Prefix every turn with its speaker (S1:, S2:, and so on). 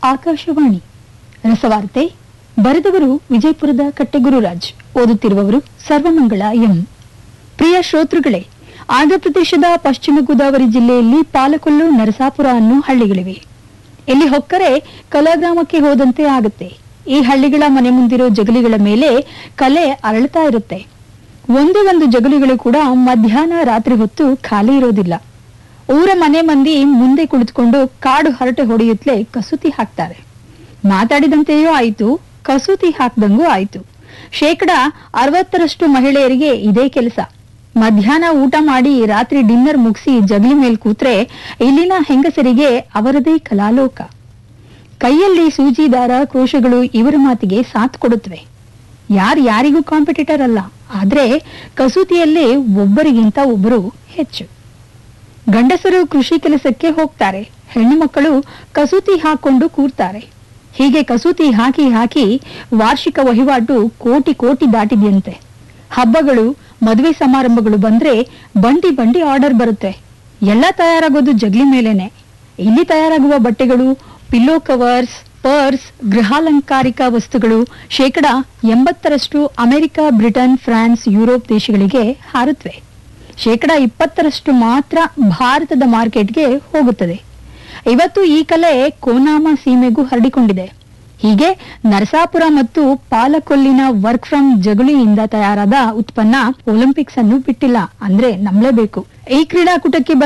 S1: ಆಕಾಶವಾಣಿ ರಸವಾರ್ತೆ ಬರೆದವರು ವಿಜಯಪುರದ ಕಟ್ಟೆಗುರುರಾಜ್ ಓದುತ್ತಿರುವವರು ಸರ್ವಮಂಗಳ ಎಂ ಪ್ರಿಯ ಶ್ರೋತೃಗಳೇ ಆಂಧ್ರಪ್ರದೇಶದ ಪಶ್ಚಿಮ ಗೋದಾವರಿ ಜಿಲ್ಲೆಯಲ್ಲಿ ಪಾಲಕೊಲ್ಲು ನರಸಾಪುರ ಅನ್ನೋ ಹಳ್ಳಿಗಳಿವೆ ಇಲ್ಲಿ ಹೊಕ್ಕರೆ ಕಲಾಗ್ರಾಮಕ್ಕೆ ಹೋದಂತೆ ಆಗುತ್ತೆ ಈ ಹಳ್ಳಿಗಳ ಮನೆ ಮುಂದಿರೋ ಜಗಲಿಗಳ ಮೇಲೆ ಕಲೆ ಅರಳ್ತಾ ಇರುತ್ತೆ ಒಂದೇ ಒಂದು ಜಗಲಿಗಳು ಕೂಡ ಮಧ್ಯಾಹ್ನ ರಾತ್ರಿ ಹೊತ್ತು ಖಾಲಿ ಇರೋದಿಲ್ಲ ಊರ ಮನೆ ಮಂದಿ ಮುಂದೆ ಕುಳಿತುಕೊಂಡು ಕಾಡು ಹರಟೆ ಹೊಡೆಯುತ್ತಲೇ ಕಸೂತಿ ಹಾಕ್ತಾರೆ ಮಾತಾಡಿದಂತೆಯೂ ಆಯಿತು ಕಸೂತಿ ಹಾಕ್ದಂಗೂ ಆಯಿತು ಶೇಕಡ ಅರವತ್ತರಷ್ಟು ಮಹಿಳೆಯರಿಗೆ ಇದೇ ಕೆಲಸ ಮಧ್ಯಾಹ್ನ ಊಟ ಮಾಡಿ ರಾತ್ರಿ ಡಿನ್ನರ್ ಮುಗಿಸಿ ಜಗಲಿ ಮೇಲ್ ಕೂತ್ರೆ ಇಲ್ಲಿನ ಹೆಂಗಸರಿಗೆ ಅವರದೇ ಕಲಾಲೋಕ ಕೈಯಲ್ಲಿ ಸೂಜಿ ದಾರ ಕ್ರೋಶಗಳು ಇವರ ಮಾತಿಗೆ ಸಾಥ್ ಕೊಡುತ್ತವೆ ಯಾರು ಯಾರಿಗೂ ಕಾಂಪಿಟೇಟರ್ ಅಲ್ಲ ಆದ್ರೆ ಕಸೂತಿಯಲ್ಲಿ ಒಬ್ಬರಿಗಿಂತ ಒಬ್ಬರು ಹೆಚ್ಚು ಗಂಡಸರು ಕೃಷಿ ಕೆಲಸಕ್ಕೆ ಹೋಗ್ತಾರೆ ಹೆಣ್ಣು ಮಕ್ಕಳು ಕಸೂತಿ ಹಾಕೊಂಡು ಕೂರ್ತಾರೆ ಹೀಗೆ ಕಸೂತಿ ಹಾಕಿ ಹಾಕಿ ವಾರ್ಷಿಕ ವಹಿವಾಟು ಕೋಟಿ ಕೋಟಿ ದಾಟಿದೆಯಂತೆ ಹಬ್ಬಗಳು ಮದುವೆ ಸಮಾರಂಭಗಳು ಬಂದ್ರೆ ಬಂಡಿ ಬಂಡಿ ಆರ್ಡರ್ ಬರುತ್ತೆ ಎಲ್ಲ ತಯಾರಾಗೋದು ಜಗ್ಲಿ ಮೇಲೇನೆ ಇಲ್ಲಿ ತಯಾರಾಗುವ ಬಟ್ಟೆಗಳು ಪಿಲ್ಲೋ ಕವರ್ಸ್ ಪರ್ಸ್ ಗೃಹಾಲಂಕಾರಿಕ ವಸ್ತುಗಳು ಶೇಕಡ ಎಂಬತ್ತರಷ್ಟು ಅಮೆರಿಕ ಬ್ರಿಟನ್ ಫ್ರಾನ್ಸ್ ಯುರೋಪ್ ದೇಶಗಳಿಗೆ ಹಾರುತ್ತವೆ ಶೇಕಡ ಇಪ್ಪತ್ತರಷ್ಟು ಮಾತ್ರ ಭಾರತದ ಮಾರ್ಕೆಟ್ಗೆ ಹೋಗುತ್ತದೆ ಇವತ್ತು ಈ ಕಲೆ ಕೋನಾಮ ಸೀಮೆಗೂ ಹರಡಿಕೊಂಡಿದೆ ಹೀಗೆ ನರಸಾಪುರ ಮತ್ತು ಪಾಲಕೊಲ್ಲಿನ ವರ್ಕ್ ಫ್ರಮ್ ಜಗುಳಿಯಿಂದ ತಯಾರಾದ ಉತ್ಪನ್ನ ಒಲಿಂಪಿಕ್ಸ್ ಅನ್ನು ಬಿಟ್ಟಿಲ್ಲ ಅಂದ್ರೆ ನಂಬಲೇಬೇಕು ಈ ಕ್ರೀಡಾಕೂಟಕ್ಕೆ